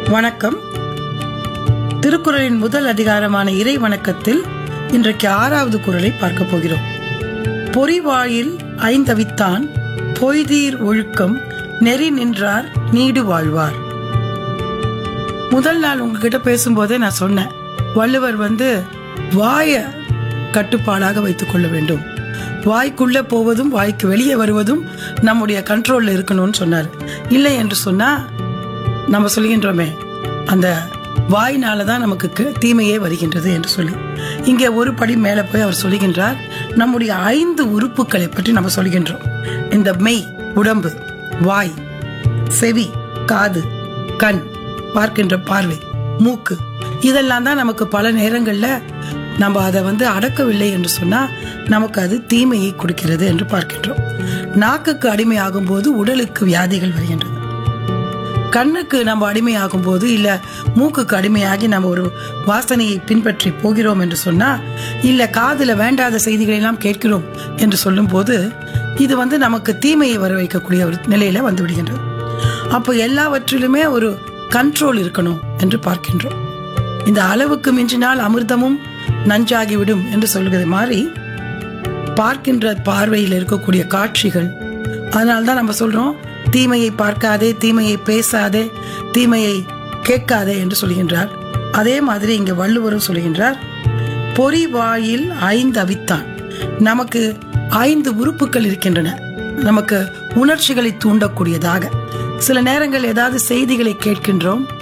வணக்கம் திருக்குறளின் முதல் அதிகாரமான இறை வணக்கத்தில் இன்றைக்கு ஆறாவது குறளை பார்க்க போகிறோம் பொறிவாயில் ஐந்தவித்தான் பொய்தீர் ஒழுக்கம் நெறி நின்றார் நீடு வாழ்வார் முதல் நாள் உங்ககிட்ட பேசும்போதே நான் சொன்னேன் வள்ளுவர் வந்து வாய கட்டுப்பாடாக வைத்துக் கொள்ள வேண்டும் வாய்க்குள்ள போவதும் வாய்க்கு வெளியே வருவதும் நம்முடைய கண்ட்ரோல்ல இருக்கணும்னு சொன்னார் இல்லை என்று சொன்னா நம்ம சொல்கின்றோமே அந்த வாயினால தான் நமக்கு கு- தீமையே வருகின்றது என்று சொல்லி இங்கே ஒரு படி மேலே போய் அவர் சொல்லுகின்றார் நம்முடைய ஐந்து உறுப்புகளை பற்றி நம்ம சொல்கின்றோம் இந்த மெய் உடம்பு வாய் செவி காது கண் பார்க்கின்ற பார்வை மூக்கு இதெல்லாம் தான் நமக்கு பல நேரங்கள்ல நம்ம அதை வந்து அடக்கவில்லை என்று சொன்னா நமக்கு அது தீமையை கொடுக்கிறது என்று பார்க்கின்றோம் நாக்குக்கு அடிமையாகும் போது உடலுக்கு வியாதிகள் வருகின்றது கண்ணுக்கு நம்ம அடிமையாகும் போது இல்ல மூக்குக்கு அடிமையாகி நம்ம ஒரு வாசனையை பின்பற்றி போகிறோம் என்று சொன்னா இல்ல காதுல வேண்டாத செய்திகளை எல்லாம் கேட்கிறோம் என்று சொல்லும் போது இது வந்து நமக்கு தீமையை வர வைக்கக்கூடிய ஒரு நிலையில வந்து விடுகின்றது அப்போ எல்லாவற்றிலுமே ஒரு கண்ட்ரோல் இருக்கணும் என்று பார்க்கின்றோம் இந்த அளவுக்கு மிஞ்சினால் அமிர்தமும் நஞ்சாகிவிடும் என்று சொல்கிறது மாதிரி பார்க்கின்ற பார்வையில் இருக்கக்கூடிய காட்சிகள் அதனால்தான் நம்ம சொல்றோம் தீமையை பார்க்காதே தீமையை பேசாதே தீமையை கேட்காதே என்று சொல்கின்றார் அதே மாதிரி இங்க வள்ளுவரும் சொல்கின்றார் பொறி வாயில் ஐந்து அவித்தான் நமக்கு ஐந்து உறுப்புகள் இருக்கின்றன நமக்கு உணர்ச்சிகளை தூண்டக்கூடியதாக சில நேரங்கள் ஏதாவது செய்திகளை கேட்கின்றோம்